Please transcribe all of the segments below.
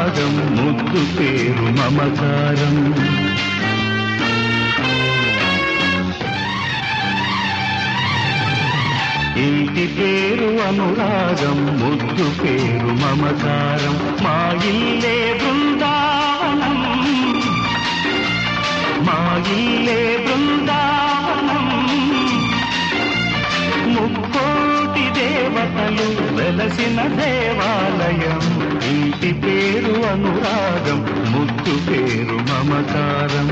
అనురాగం ముద్దు పేరు మమకారం ఇంటి పేరు అనురాగం ముద్దు పేరు మమకారం మా ఇల్లే బృందావనం మా ఇల్లే బృందావనం ముక్కోటి దేవతలు వెలసిన దేవాలయం ఇంటి పేరు అనురాగం ముద్దు పేరు మమకారం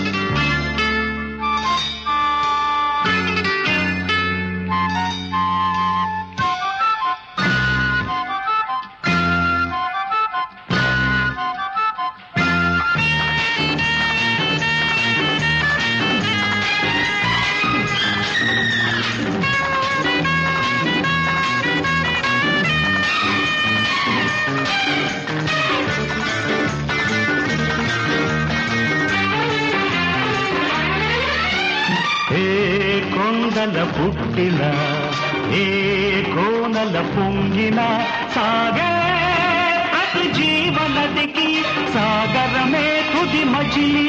ఏ కొండల పుట్టిన ఏ కోనల పొంగిన సాగే ప్రతి జీవనదికి సాగరమే తుది మజిలీ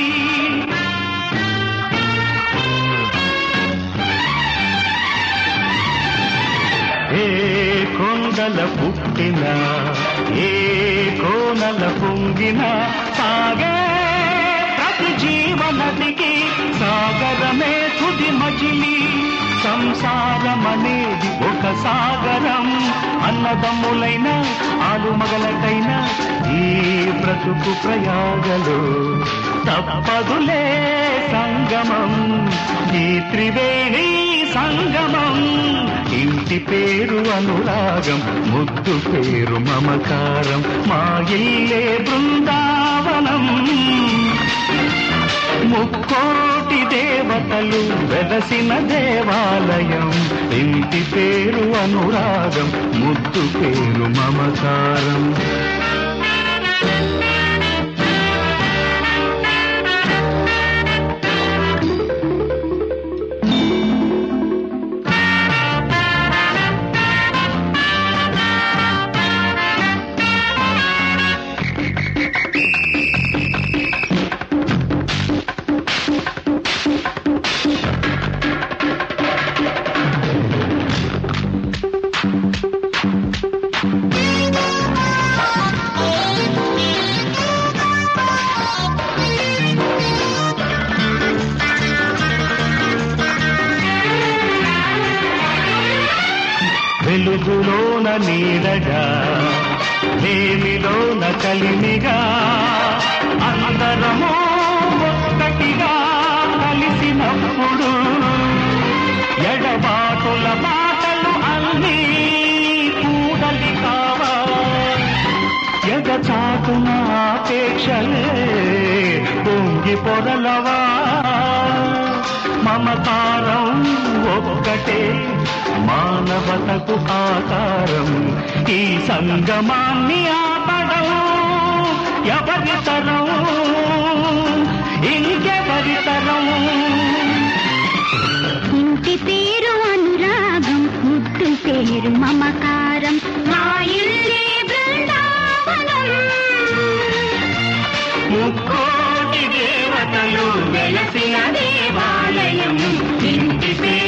ఏ కొండల పుట్టిన ఏ కోనల పొంగిన సాగే ప్రతి జీవనదికి సాగరమే తుది మజిలి సంసారమనేది ఒక సాగరం అన్నదమ్ములైన ఆలుమగలకైన ఈ బ్రతుకు ప్రయాగలు తప్పదులే సంగమం ఈ త్రివేణి సంగమం ఇంటి పేరు అనురాగం ముద్దు పేరు మమకారం మా ఇల్లే బృందావనం ముక్కోటి దేవతలు వెలసిన దేవాలయం ఇంటి పేరు అనురాగం ముద్దు పేరు మమకారం వెలుగులోన నీడగా వేమిలోన కలిమిగా అందరము ఒక్కటిగా కలిసినప్పుడు ఎడబాటుల మాటలు అన్నీ కూడలి కావా ఎగచాటున ఆపేక్షలే పొంగి పొరలవా మమకారం ఒక్కటే మానవతకు ఆకారం ఈ సంగమాన్ని ఆపడం ఎవరి తరం ఇంకెవరి తరం ఇంటి పేరు అనురాగం ముద్దు పేరు మమకారం మా ఇల్లే బృందావనం ముక్కోటి దేవతలు వెలసిన దేవాలయం ఇంటి పేరు